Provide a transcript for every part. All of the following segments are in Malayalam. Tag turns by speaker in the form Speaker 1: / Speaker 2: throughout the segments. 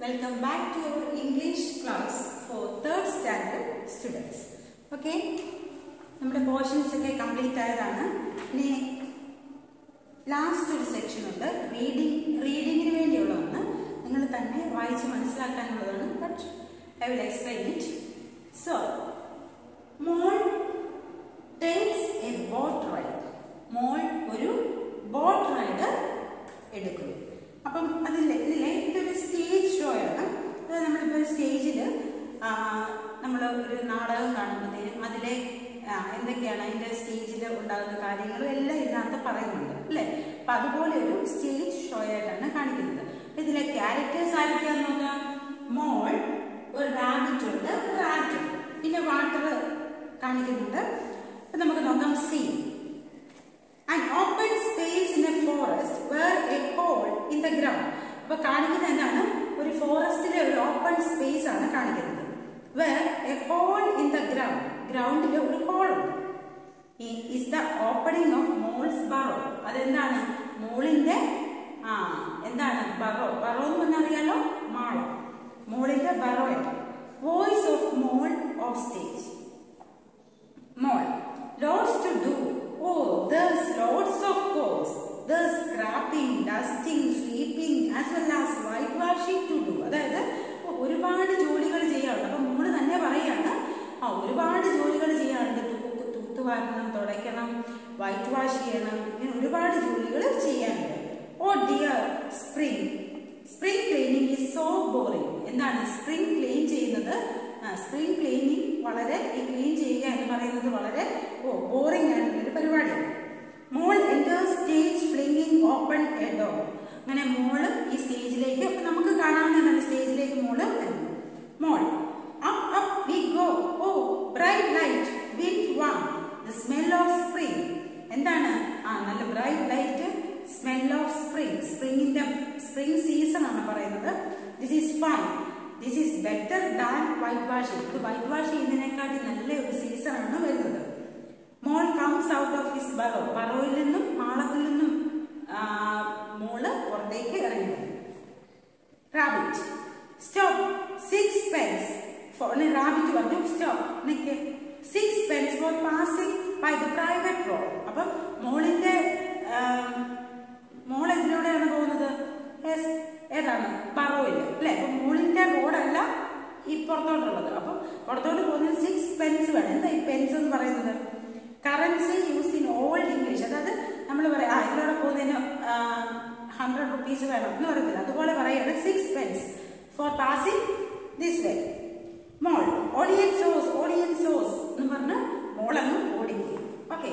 Speaker 1: Welcome back to our English class for third standard students. Okay? നമ്മുടെ പോർഷൻസ് ഒക്കെ കംപ്ലീറ്റ് ആയതാണ് ഇനി ലാസ്റ്റ് ഒരു സെക്ഷൻ ഉണ്ട് റീഡിങ് റീഡിങ്ങിന് വേണ്ടിയുള്ളതാണ് നിങ്ങൾ തന്നെ വായിച്ച് മനസ്സിലാക്കാനുള്ളതാണ് but I will explain it so mole takes a boat ride mole ഒരു ബോട്ട് റൈഡ് എടുക്കും അപ്പം അതിൽ ഇതിലെ ഇതൊരു സ്റ്റേജ് ഷോ ആണ് അത് നമ്മളിപ്പോൾ സ്റ്റേജിൽ നമ്മൾ ഒരു നാടകം കാണുമ്പോഴത്തേനും അതിലെ ആ, എന്തൊക്കെയാണ് അതിൻ്റെ സ്റ്റേജിൽ ഉണ്ടാകുന്ന കാര്യങ്ങളും എല്ലാം ഇതിനകത്ത് പറയുന്നുണ്ട് അല്ലേ അപ്പം അതുപോലെ ഒരു സ്റ്റേജ് ഷോ ആയിട്ടാണ് കാണിക്കുന്നത് അപ്പം ഇതിലെ ക്യാരക്ടേഴ്സ് ആരൊക്കെയാന്ന് നോക്കാം മോൾ ഒരു റാബിറ്റ് ഉണ്ട് ഒരു റാറ്റ് പിന്നെ വാട്ടർ കാണിക്കുന്നുണ്ട് അപ്പം നമുക്ക് നോക്കാം see an open space in a forest where a hole in the ground അപ്പൊ കാണിക്കുന്നത് എന്താണ് ഒരു ഫോറസ്റ്റിലെ ഒരു ഓപ്പൺ സ്പേസ് ആണ് കാണിക്കുന്നത് where a hole in the ground ഗ്രൗണ്ടിൽ ഒരു ഹോൾ ഉണ്ട് is the opening of moles burrow അതെന്താണ് മോളിന്റെ ആ എന്താണ് ബറോ ബറോ എന്ന് പറഞ്ഞാൽ അറിയാലോ മാളം മോളിന്റെ ബറോയാണ് voice of mole of stage More. Lots to do. Oh, there's lots of course. There's scrapping, dusting, sweeping as well as whitewashing to do. അതായത് ഒരുപാട് ജോലികൾ ചെയ്യാറുണ്ട് അപ്പം മോള് തന്നെ പറയാണ് ആ ഒരുപാട് ജോലികൾ ചെയ്യാറുണ്ട് തൂക്ക് തൂത്തുവാരണം തുടയ്ക്കണം വൈറ്റ് വാഷ് ചെയ്യണം ഇങ്ങനെ ഒരുപാട് ജോലികൾ ചെയ്യാനുണ്ട് oh dear spring spring cleaning is so boring എന്താണ് സ്പ്രിംഗ് ക്ലീൻ ചെയ്യുന്നത് സ്പ്രിംഗ് ക്ലീനിങ് വളരെ ഈ ക്ലീൻ ചെയ്യുക എന്ന് പറയുന്നത് വളരെ ഓ ബോറിംഗ് ആയിട്ടുള്ള ഒരു പരിപാടിയാണ് mole enter stage flinging open a door അങ്ങനെ മോള് ഈ സ്റ്റേജിലേക്ക് അപ്പൊ നമുക്ക് കാണാവുന്നതാണ് സ്റ്റേജിലേക്ക് മോള് വരുന്നു mole up up we go oh bright light with warm the smell of spring എന്താണ് ആ നല്ല bright light smell of spring സ്പ്രിംഗിന്റെ സ്പ്രിംഗ് സീസൺ ആണ് പറയുന്നത് this is fine this is better than white washing ഇത് വൈറ്റ് വാഷ് ചെയ്യുന്നതിനെക്കാട്ടി നല്ല ഒരു സീസൺ ആണ് വരുന്നത് mole comes out of his burrow ബറോയിൽ നിന്നും മാളത്തിൽ നിന്നും ആ, മോള് പുറത്തേക്ക് ഇറങ്ങി വന്നു rabbit stop sixpence rabbit പറഞ്ഞു stop nick sixpence for passing by the private road അപ്പം മോളിന്റെ മോൾ എന്തിലൂടെയാണ് പോകുന്നത് യെസ് ഏതാണ് ബറോയിൽ അല്ലെ അപ്പൊ മോളിന്റെ റോഡല്ല ഈ പുറത്തോട്ടുള്ളത് അപ്പം പുറത്തോട്ട് പോകുന്നത് സിക്സ് പെൻസ് വേണം എന്താ ഈ പെൻസ് എന്ന് പറയുന്നത് currency use in old English അതായത് നമ്മൾ പറയാം ആ ഇതിലൂടെ പോകുന്നതിന് ഹൺഡ്രഡ് റുപ്പീസ് വേണം എന്ന് പറയത്തില്ല അതുപോലെ പറയാണ് sixpence for passing this way mole onion sauce onion sauce എന്ന് പറഞ്ഞ് മോളങ്ങ് ഓടിക്കും okay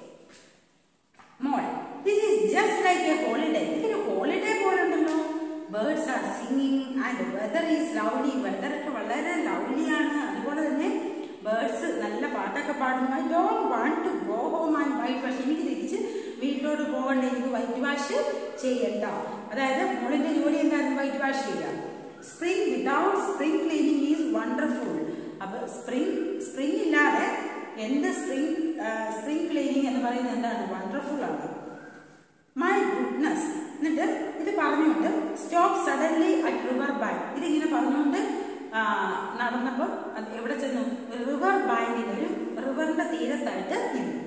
Speaker 1: mole this is just like a holiday ഇതൊരു ഹോളിഡേ പോലെ ഉണ്ടല്ലോ birds are singing and weather is lovely weather ഒക്കെ വളരെ ലവ്ലിയാണ് അതുപോലെ തന്നെ ബേർഡ്സ് നല്ല പാട്ടൊക്കെ പാടുന്നു I don't want to go home and white wash എനിക്ക് തിരിച്ച് വീട്ടിലോട്ട് പോകണ്ട എനിക്ക് വൈറ്റ് വാഷ് ചെയ്യണ്ട അതായത് മോളിന്റെ ജോലി എന്തായിരുന്നു വൈറ്റ് വാഷ് ചെയ്യുക spring without spring cleaning is wonderful അപ്പൊ സ്പ്രിംഗ് സ്പ്രിംഗ് ഇല്ലാതെ എന്ത് സ്പ്രിംഗ് സ്പ്രിംഗ് ക്ലീനിങ് എന്ന് പറയുന്നത് എന്താണ് വണ്ടർഫുൾ ആണ് മൈ ഗുഡ്നസ് എന്നിട്ട് ഇത് പറഞ്ഞുകൊണ്ട് stop suddenly at river bank ഇതിങ്ങനെ പറഞ്ഞുകൊണ്ട് ആ, നടന്നപ്പോൾ അത് എവിടെ ചെന്നു റിവർ ബാങ്കിൽ ഒരു റിവറിന്റെ തീരത്തായിട്ട് നിന്നു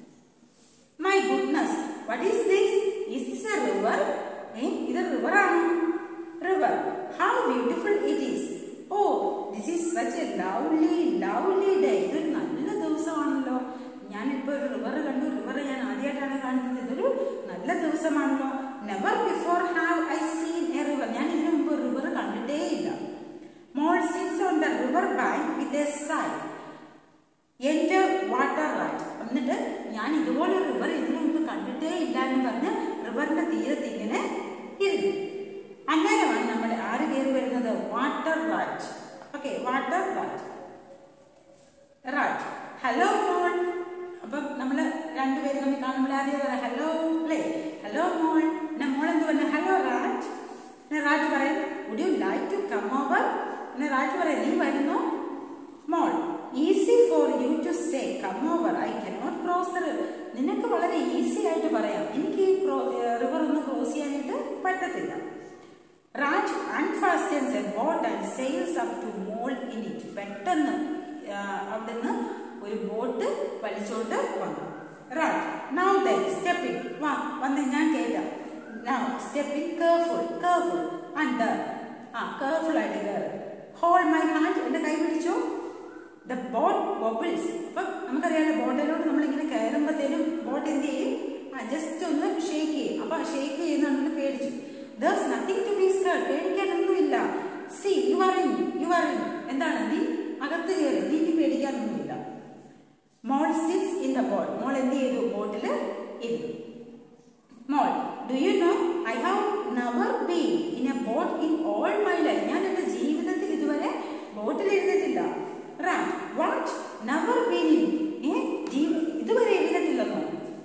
Speaker 1: my goodness what is this is this a river ഏ ഇത് റിവർ ആണ് river how beautiful it is oh this is such a lovely lovely day ഇതൊരു നല്ല ദിവസമാണല്ലോ ഞാനിപ്പോൾ ഒരു റിവർ കണ്ടു റിവർ ഞാൻ ആദ്യമായിട്ടാണ് കാണുന്നത് ഇതൊരു നല്ല ദിവസമാണല്ലോ never before have I seen a river ഞാൻ ഇതിനു മുമ്പ് റിവർ കണ്ടിട്ടേ ഇല്ല mole sits on the river bank with a side എന്റെ വാട്ടർ റൈറ്റ് എന്നിട്ട് ഞാൻ ഇതുപോലെ റിവർ ഇതിനു മുമ്പ് കണ്ടിട്ടേ ഇല്ല എന്ന് പറഞ്ഞ് റിവറിന്റെ തീരത്ത് ഇങ്ങനെ ഇരുന്നു അങ്ങനെയാണ് നമ്മൾ ആര് കയറി വരുന്നത് water rat okay water rat rat hello mole അപ്പം നമ്മൾ രണ്ടുപേരും തമ്മിൽ കാണുമ്പോൾ ആദ്യം പറയാം ഹലോ അല്ലേ ഹലോ മോൾ പിന്നെ മോൾ എന്ത് പറഞ്ഞു ഹലോ റാറ്റ് പിന്നെ റാറ്റ് പറയും would you like to come over പിന്നെ റാറ്റ് പറയും നീ വരുന്നു mole easy for you to say come over I cannot cross the river നിനക്ക് വളരെ ഈസി ആയിട്ട് പറയാം എനിക്ക് ഈ റിവർ ഒന്ന് ക്രോസ് ചെയ്യാനായിട്ട് പറ്റത്തില്ല rat unfastens a boat and sails up to mole in it പെട്ടെന്ന് ആ, അവിടുന്ന് ഒരു ബോട്ട് വലിച്ചോണ്ട് വന്നു rat now then step in വാ വന്ന് ഞാൻ കേൾക്കാം now step in careful careful and ആ കെയർഫുൾ ആയിട്ട് കയറി ഹോൾ മൈ ഹാൻഡ് എന്റെ കൈ പിടിച്ചോ ദ ബോട്ട് ബോബിൾസ് അപ്പൊ നമുക്കറിയാലോ ബോട്ടിലോട്ട് നമ്മളിങ്ങനെ കയറുമ്പോഴത്തേനും ബോട്ട് എന്ത് ചെയ്യും ആ ജസ്റ്റ് ഒന്ന് ഷേക്ക് ചെയ്യും അപ്പൊ ഷേക്ക് ചെയ്യുന്ന നമ്മൾ പേടിച്ചു there's nothing to be scared പേടിക്കാനൊന്നുമില്ല see you are in you are in എന്താണ് നീ അകത്ത് കയറി നീ ഇനി പേടിക്കാനൊന്നുമില്ല mole sits in the boat mole എന്ത് ചെയ്തു ബോട്ടിൽ ഇരുന്നു mole do you know I have never been in a boat in all my life ഞാൻ എൻ്റെ ജീവിതത്തിൽ ഇതുവരെ ബോട്ടിൽ ഇരുന്നിട്ടില്ല rat what never been in a ജീവ ഇതുവരെ ഇരുന്നിട്ടില്ലെന്നോ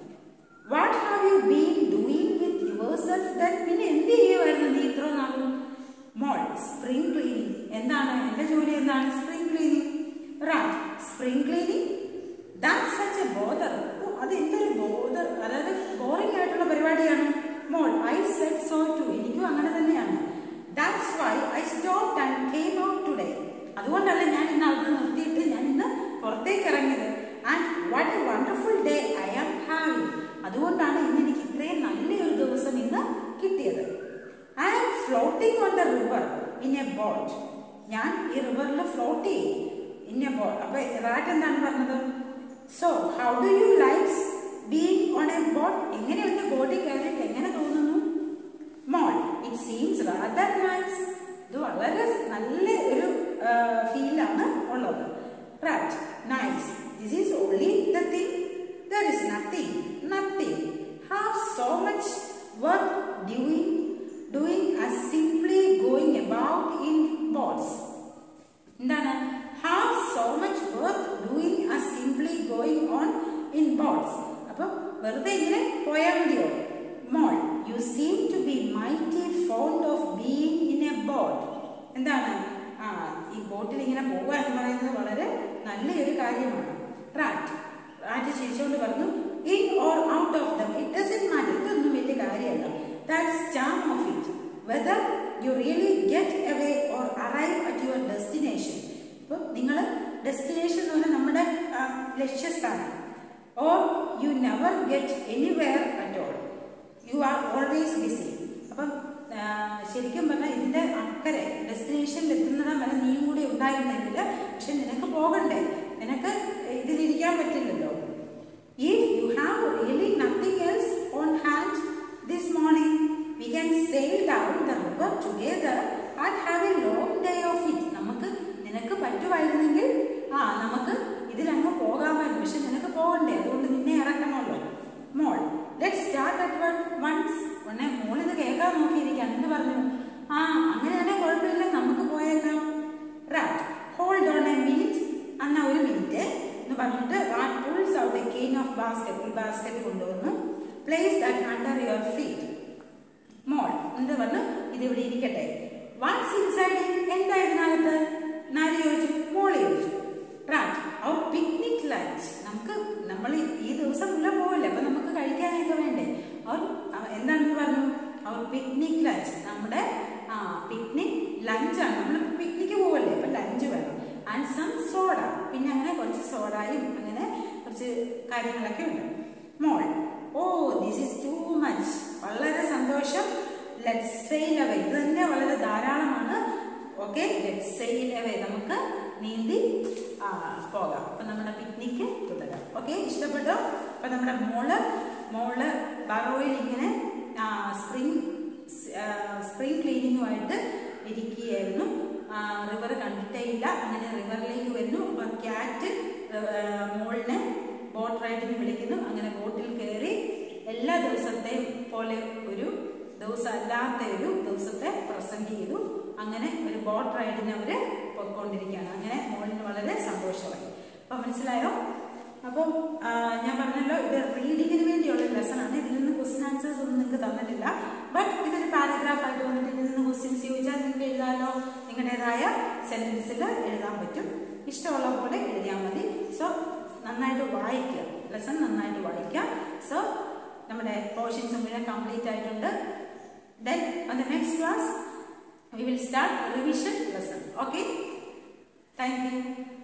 Speaker 1: what have you been doing with your yourself then പിന്നെ എന്ത് ചെയ്യുമായിരുന്നു നീ ഇത്ര നാളും മോൾ സ്പ്രിംഗ് ക്ലീനിങ് എന്താണ് എൻ്റെ ജോലി എന്താണ് spring cleaning rat spring cleaning that such a bother അത് എന്തൊരു ബോധർ അതായത് ബോറിംഗ് ആയിട്ടുള്ള പരിപാടിയാണ് mole I said so too എനിക്കും അങ്ങനെ തന്നെയാണ് that's why I stop and came out today അതുകൊണ്ടല്ല ഞാൻ ഇന്ന് അവിടെ നിർത്തിയിട്ട് ഞാൻ ഇന്ന് പുറത്തേക്ക് ഇറങ്ങിയത് and what a wonderful day I am having അതുകൊണ്ടാണ് ഇന്ന് എനിക്ക് ഇത്രയും നല്ലൊരു ദിവസം ഇന്ന് കിട്ടിയത് I am floating on the river in a boat ഞാൻ ഈ റിവറിൽ ഫ്ലോട്ട് ചെയ്യും ഇൻ എ ബോട്ട് അപ്പൊ റാറ്റ് എന്താണ് പറഞ്ഞത് so how do you likes being on a boat എങ്ങനെയുണ്ട് ബോട്ടിൽ കയറിയിട്ട് എങ്ങനെ തോന്നുന്നു mole it seems rather nice ഇത് വളരെ നല്ല ഒരു ഫീലാണ് ഉള്ളത് rat nice this is only the thing there is nothing nothing have so much work doing doing as simply going about in boats എന്താണ് have so much work doing as simply going on in boats അപ്പം വെറുതെ ഇങ്ങനെ പോയാൽ മതിയോ mole you seem to be mighty fond of being in a boat എന്താണ് ആ ഈ ബോട്ടിൽ ഇങ്ങനെ പോകുക എന്ന് പറയുന്നത് വളരെ നല്ലൊരു കാര്യമാണ് റാറ്റ് റാറ്റ് ചിരിച്ചുകൊണ്ട് പറഞ്ഞു in or out of them it doesn't matter ഇതൊന്നും വലിയ കാര്യമല്ല that's charm of it whether you really get away or arrive at your destination ഇപ്പം നിങ്ങൾ ഡെസ്റ്റിനേഷൻ എന്ന് പറഞ്ഞാൽ നമ്മുടെ ആ, ലക്ഷ്യസ്ഥാനം or you never get anywhere at all you are always busy അപ്പം ആ, ശരിക്കും പറഞ്ഞാൽ ഇതിന്റെ അക്കരെ ഡെസ്റ്റിനേഷനിൽ എത്തുന്നിടം വരെ നീയും കൂടി ഉണ്ടായിരുന്നെങ്കിൽ പക്ഷെ നിനക്ക് പോകണ്ടേ നിനക്ക് ഇതിലിരിക്കാൻ പറ്റില്ലല്ലോ if you have really nothing else on hand this morning we can sail down the river together and have a long day of it നമുക്ക് നിനക്ക് പറ്റുമായിരുന്നെങ്കിൽ ആ നമുക്ക് ഇതിലങ്ങ് പോകാമായിരുന്നു പക്ഷെ നിനക്ക് പോകണ്ടേ അതുകൊണ്ട് നിന്നെ ഇറക്കണമല്ലോ mole let start at once ഉടനെ മോൾ ഇത് കേൾക്കാൻ നോക്കിയിരിക്കുകയാണ് എന്ന് പറഞ്ഞു ആ അങ്ങനെയാണെങ്കിൽ കുഴപ്പമില്ല നമുക്ക് പോയേക്കാം rat hold on a minute അന്ന ഒരു മിനിറ്റ് എന്ന് പറഞ്ഞിട്ട് rat pulls out a cane of basket ഒരു ബാസ്കറ്റ് കൊണ്ടുവന്നു place that under your feet mole എന്ത് പറഞ്ഞു ഇത് ഇവിടെ ഇരിക്കട്ടെ വാട്സ് ഇൻസൈഡ് എന്താ ഇതിനകത്ത് നാല് ചോദിച്ചു മോള് ചോദിച്ചു റാറ്റ് അവർ പിക്നിക് ലഞ്ച് നമുക്ക് നമ്മൾ ഈ ദിവസം മുഴുവൻ പോവില്ല അപ്പൊ നമുക്ക് കഴിക്കാനൊക്കെ വേണ്ടേ അവർ അവ- എന്താണെന്ന് പറഞ്ഞു അവർ പിക്നിക് ലഞ്ച് നമ്മുടെ ആ പിക്നിക് ലഞ്ചാണ് നമ്മൾ പിക്നിക്ക് പോവല്ലേ അപ്പൊ ലഞ്ച് വേണം ആൻഡ് സം സോഡ പിന്നെ അങ്ങനെ കുറച്ച് സോഡയും അങ്ങനെ കുറച്ച് കാര്യങ്ങളൊക്കെ ഉണ്ട് mole oh this is too much വളരെ സന്തോഷം ലെറ്റ് സെയിൽ അവേ ഇത് തന്നെ വളരെ ധാരാളമാണ് ഓക്കെ ലെറ്റ് സെയിൽ അവേ നമുക്ക് നീന്തി ആ, പോകാം അപ്പൊ നമ്മുടെ പിക്നിക്ക് തുടരാം ഓക്കെ ഇഷ്ടപ്പെട്ടോ അപ്പൊ നമ്മുടെ മോള് മോള് ബറോയിൽ ഇങ്ങനെ സ്പ്രിംഗ് സ്പ്രിംഗ് ക്ലീനിങ്ങുമായിട്ട് ഇരിക്കുകയായിരുന്നു റിവർ കണ്ടിട്ടേ ഇല്ല അങ്ങനെ റിവറിലേക്ക് വരുന്നു അപ്പൊ ക്യാറ്റ് മോളിനെ ബോട്ട് റൈഡിന് വിളിക്കുന്നു അങ്ങനെ ബോട്ടിൽ കയറി എല്ലാ ദിവസത്തെയും പോലെ ഒരു ദിവസം അല്ലാത്ത ഒരു ദിവസത്തെ പ്രസന്റ് ചെയ്തു അങ്ങനെ ഒരു ബോട്ട് റൈഡിന് അവര് പൊയ്ക്കൊണ്ടിരിക്കുകയാണ് അങ്ങനെ മോളിന് വളരെ സന്തോഷമായി അപ്പൊ മനസ്സിലായോ അപ്പം ആ, ഞാൻ പറഞ്ഞല്ലോ ഇത് റീഡിങ്ങിന് വേണ്ടിയുള്ള ലെസൺ ആണ് ഇതിൽ നിന്ന് ക്വസ്റ്റ്യൻ ആൻസേഴ്സ് ഒന്നും നിങ്ങൾക്ക് തന്നിട്ടില്ല ബട്ട് ഇതൊരു പാരഗ്രാഫ് ആയിട്ട് വന്നിട്ട് ഇതിൽ നിന്ന് ക്വസ്റ്റ്യൻസ് ചോദിച്ചാൽ നിങ്ങൾക്ക് എഴുതാനോ നിങ്ങളുടേതായ സെന്റൻസിൽ എഴുതാൻ പറ്റും ഇഷ്ടമുള്ള പോലെ എഴുതിയാൽ മതി സോ നന്നായിട്ട് വായിക്കുക ലെസൺ നന്നായിട്ട് വായിക്കുക സോ നമ്മുടെ പോർഷൻസ് മുഴുവൻ കംപ്ലീറ്റ് ആയിട്ടുണ്ട് then on the next class we will start revision lesson okay thank you